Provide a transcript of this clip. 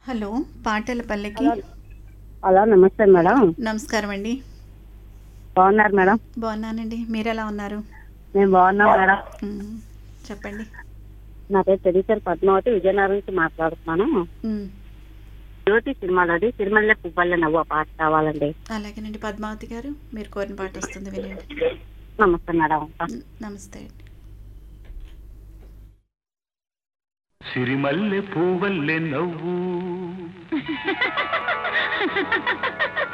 Hello పాటల పల్లెకి hello నమస్తే madam నమస్కారం అండి బాగున్నారు మేడం బాగున్నానండి మీరు ఎలా ఉన్నారు నేను బాగున్నాం మేడం మ్మ్. చెప్పండి నా పేరు ప్రొడ్యూసర్ పద్మావతి విజయనగరం నుంచి మాట్లాడుతున్నాను మ్మ్. జ్యోతి సినిమాలోది సిరిమల్లె పువ్వల్ల నవ్వు ఆ పాట కావాలండి అలాగేనండి పద్మావతి గారు మీరు కోరిన పాట వస్తుంది వినండి నమస్తే మేడం మ్మ్. నమస్తే అండి సిరిమల్లె పూవల్లె నవ్వు